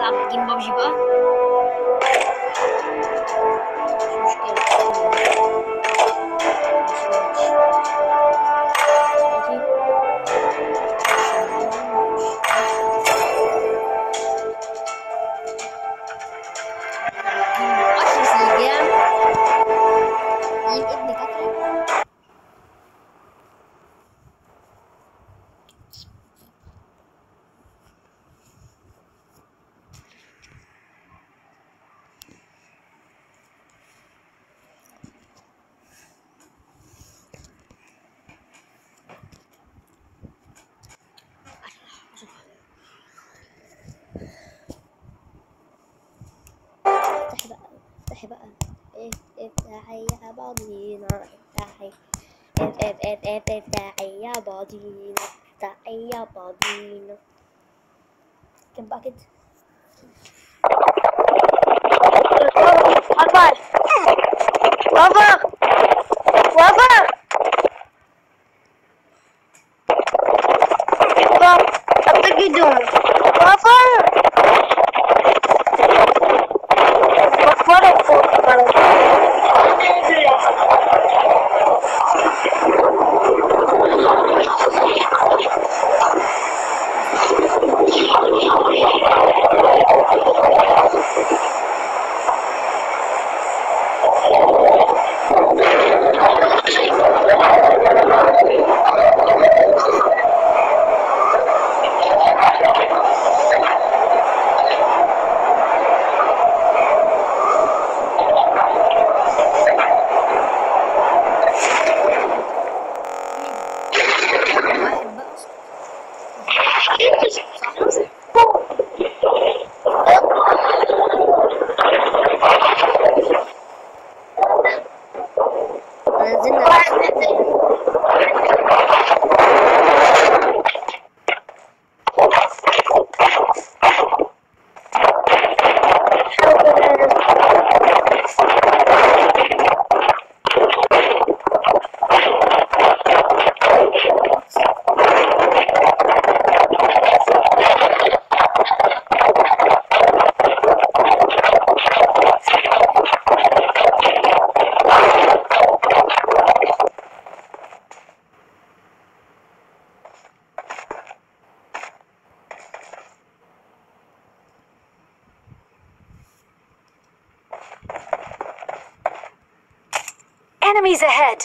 نلعب جيم بابجي بقى مش مشكلة أشرف الجام مين ابن كاترين افتحي بقى افتحي بقى اف- افتحي يا بعضينا افتحي اف اف اف اف افتحي يا بعضينا افتحي يا بعضينا كم بقى كده وفر وفر وفر أتجدون وفر وفر وفر واحد بقى نزلنا Enemies ahead!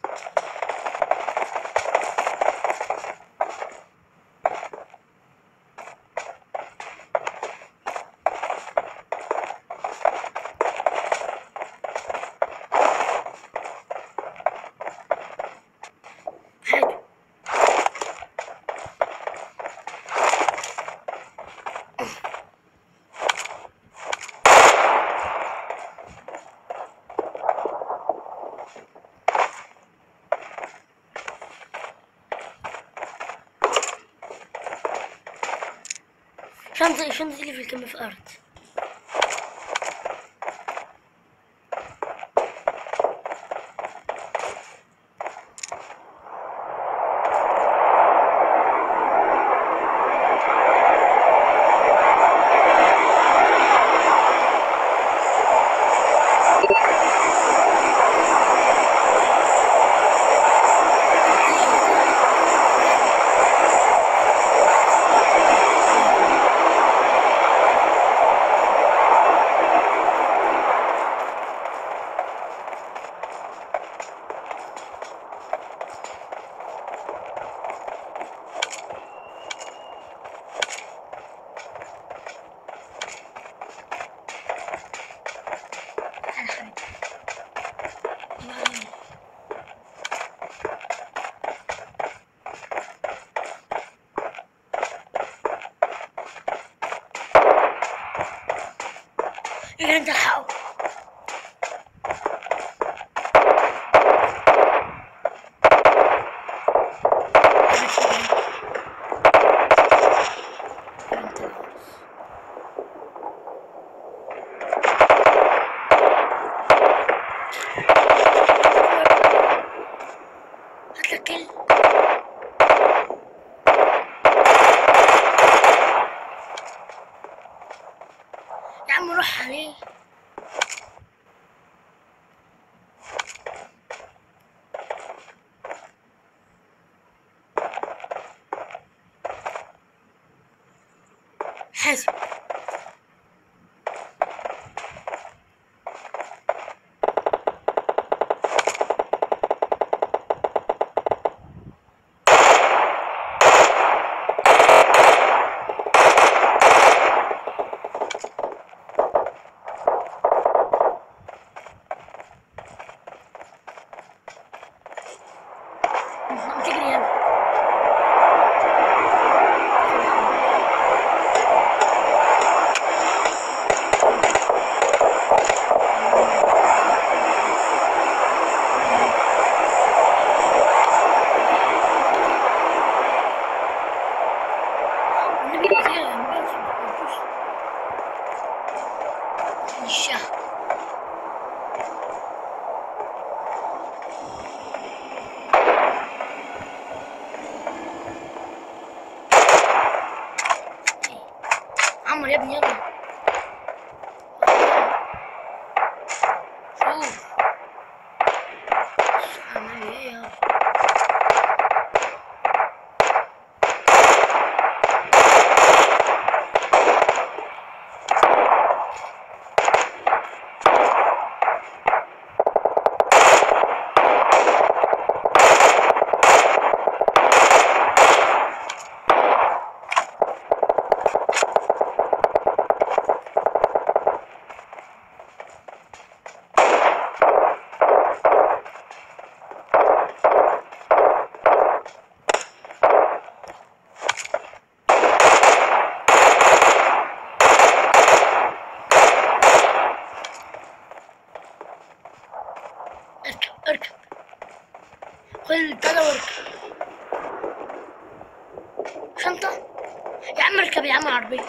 شنطة شنطة اللي في الكم في الأرض إيه أنت حاول هات لك كل عم روح عليه حاسب تجري يلا النبي كتير يا عم الشهر عمرو يا ابني يلا شوف عمل ايه يلا اركب اركب خذ البتاع واركب شنطة يا عم اركب يا عم العربية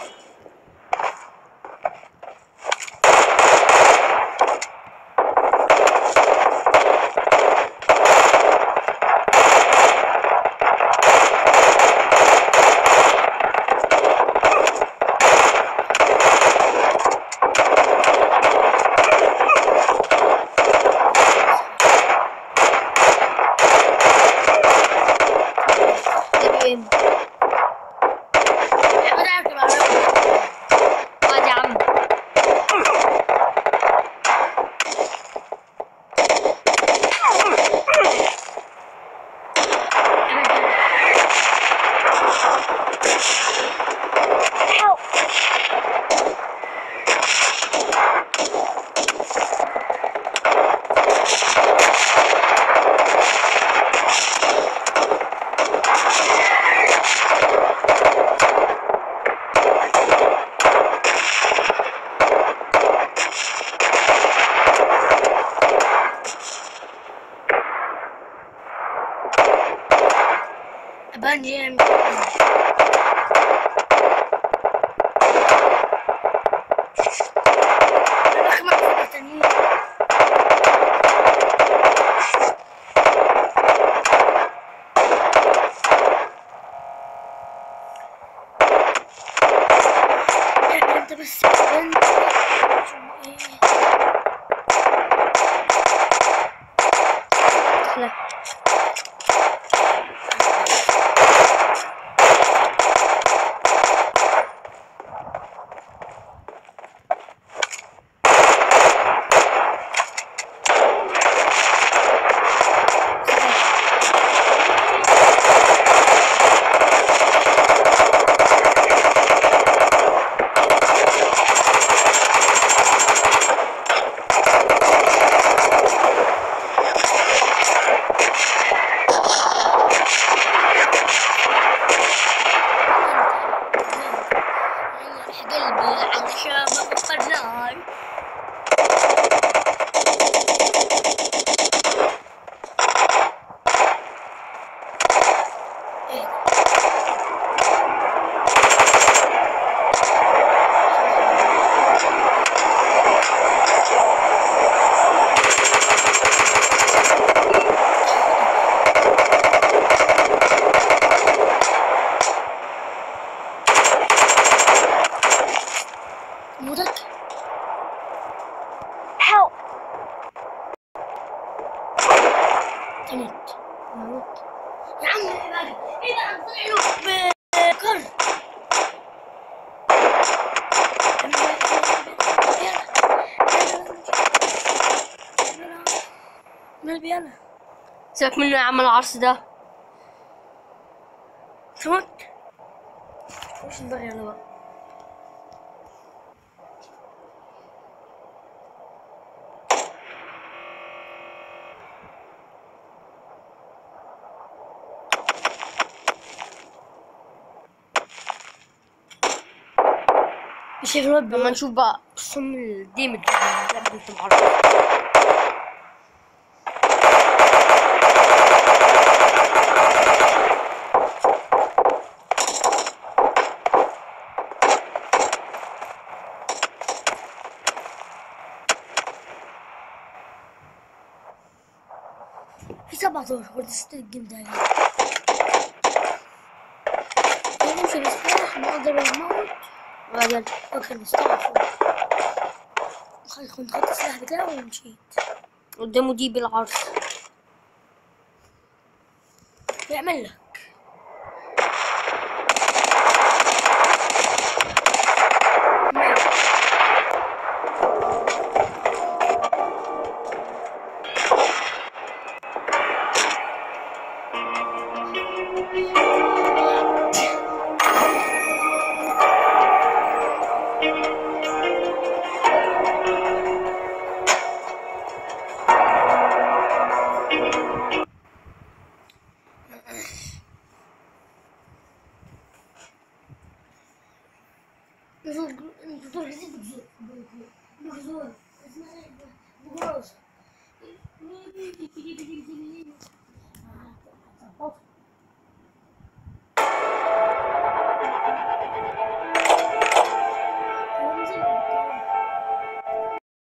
تمام يا بدي اركب العربية اقعد يا عم Help. بنجي انت بس بنت ايه احنا قلبي عطشان ما فكرناي موتك لي انا سيبك منه يا عم العرس ده تموت مش دماغي انا بقى مش الواد لما نشوف بقى صم الديمج لا بنت معرس في 17 ورد ست الجيم ده يا جماعة. نمشي نستريح نقدر نموت وبعدين اوكي نستعرف خلي كنت خدت السلاح بتاعي ومشيت قدامه دي بالعرس يعمل لك نزول نزول جديد بجزور بجزور بجزور